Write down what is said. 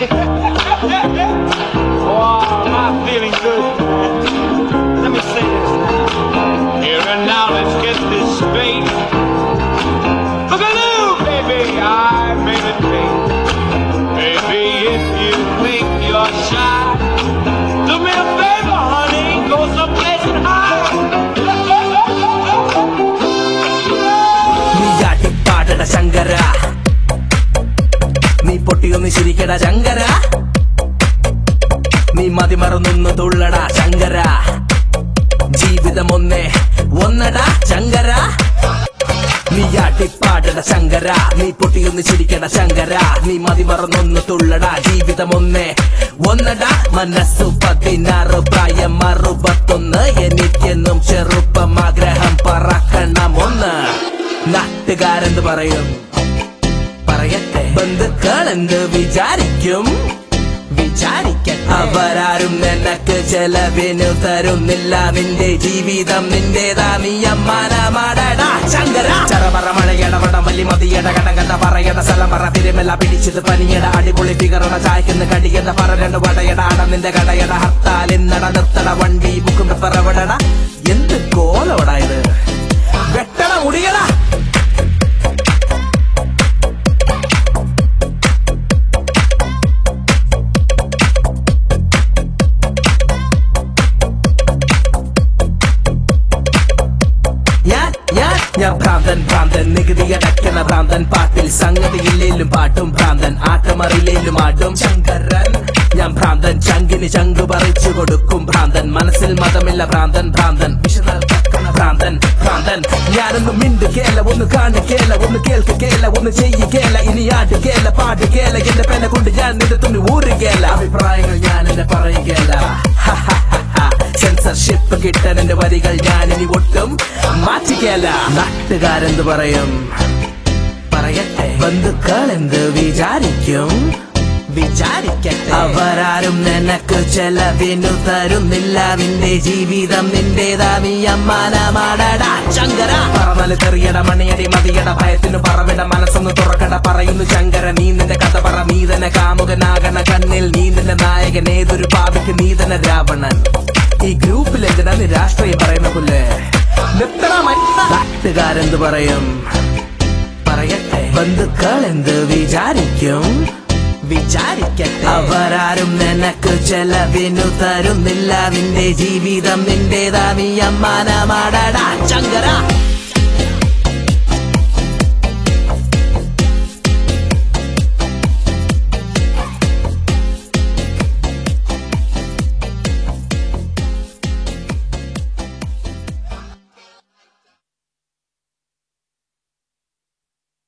oh, am I feeling good? Let me say this now. Here and now, let's get this straight. Boogaloo, baby, I made it big. Baby, if you think you're shy, do me a favor, honey, go someplace and hide. നീ ചാട്ടിപ്പാടട ശങ്കര നീ പൊട്ടിയൊന്ന് ശരിക്കട ശങ്കര നീ മതിമറന്നൊന്ന് തുള്ളട ശങ്കര ജീവിതം ഒന്നേ ഒന്നടാ ശങ്കര നീ ആട്ടിപ്പാടട ശങ്കര നീ പൊട്ടിയൊന്ന് ചിരിക്കട ശങ്കര നീ മതിമറന്നൊന്ന് തുള്ളട ജീവിതം ഒന്നേ ഒന്നട മനസ്സു പതിനാറ് പ്രായം അറുപത്തൊന്ന് എനിക്കെന്നും ചെറുപ്പം ആഗ്രഹം പറക്കണം ഒന്ന് നാട്ടുകാരെന്ത് പറയും പറയട്ടെ ബന്ധുക്കൾ എന്ത് വിചാരിക്കും വിചാരിക്കട്ടെ അവരാരും നിനക്ക് ചെലവിനു തരുന്നില്ല നിന്റെ ജീവിതം നിന്റേതാ നീ അമ്മാനമാടടാ ശങ്കര ചറപറ മഴയടപട വലി മതിയട കടകട പറയട സ്ഥലം പറ തിരുമല പിടിച്ചത് പനിയട അടിപൊളി ഫിഗറുടെ ചായക്കുന്ന കടിയട പറ രണ്ട് വടയട അട നിന്റെ കടയട ഹർത്താൽ ഇന്നട നിർത്തട വണ്ടി ബുക്കും പറവടട എന്ത് കോലവടാ ഇത് വെട്ടട മുടിയടാ ഞാൻ ഞാൻ ഞാൻ ഭ്രാന്തൻ ഭ്രാന്തൻ നികുതി അടയ്ക്കണ ഭ്രാന്തൻ പാട്ടിൽ സംഗതിയില്ലേലും പാട്ടും ഭ്രാന്തൻ ആട്ടമറിയില്ലേലും ആട്ടും ശങ്കരൻ ഞാൻ ഭ്രാന്തൻ ചങ്കിന് ചങ്ക് പറിച്ചു കൊടുക്കും ഭ്രാന്തൻ മനസ്സിൽ മതമില്ല ഭ്രാന്തൻ ഭ്രാന്തൻ വിശദാൽ കക്കണ ഭ്രാന്തൻ ഭ്രാന്തൻ ഞാനൊന്ന് മിണ്ടു കേല ഒന്ന് കാണു കേല ഒന്ന് കേൾക്ക് കേല ഒന്ന് ചെയ്യ കേല ഇനി ആട്ട് കേല പാട്ട് കേല എന്റെ പെന കൊണ്ട് ഞാൻ നിന്റെ തുണി ഊറുകേല അഭിപ്രായങ്ങൾ ഞാൻ എന്നെ പറയുകേല സെൻസർഷിപ്പ് കിട്ടാൻ എന്റെ വരികൾ ഞാൻ ഇനി ഒട്ടും മാറ്റിക്കല നാട്ടുകാരെന്ത് പറയും പറയട്ടെ ബന്ധുക്കൾ എന്ത് വിചാരിക്കും വിചാരിക്കട്ടെ അവരാരും നിനക്ക് ചെലവിനു തരുന്നില്ല നിന്റെ ജീവിതം നിന്റേതാ നീ അമ്മാനമാടടാ ശങ്കര പറന്നല് തെറിയട മണിയടി മതിയട ഭയത്തിനു പറവിട മനസ്സൊന്ന് തുറക്കട പറയുന്നു ശങ്കര നീ നിന്റെ കഥ പറ നീ തന്നെ കാമുകനാകണ കണ്ണിൽ നീ നിന്റെ നായകൻ ഏതൊരു പാപിക്ക് നീ തന്നെ രാവണൻ ഈ ഗ്രൂപ്പിൽ എന്തിനാ നീ രാഷ്ട്രീയം പറയുന്ന പുല്ലേ നിർത്തണ മനുഷ്യ. നാട്ടുകാരെന്ത് പറയും പറയട്ടെ ബന്ധുക്കൾ എന്ത് വിചാരിക്കും വിചാരിക്കട്ടെ അവരാരും നിനക്ക് ചെലവിനു തരുന്നില്ല നിന്റെ ജീവിതം നിന്റേതാ നീ അമ്മാനമാടടാ ശങ്കര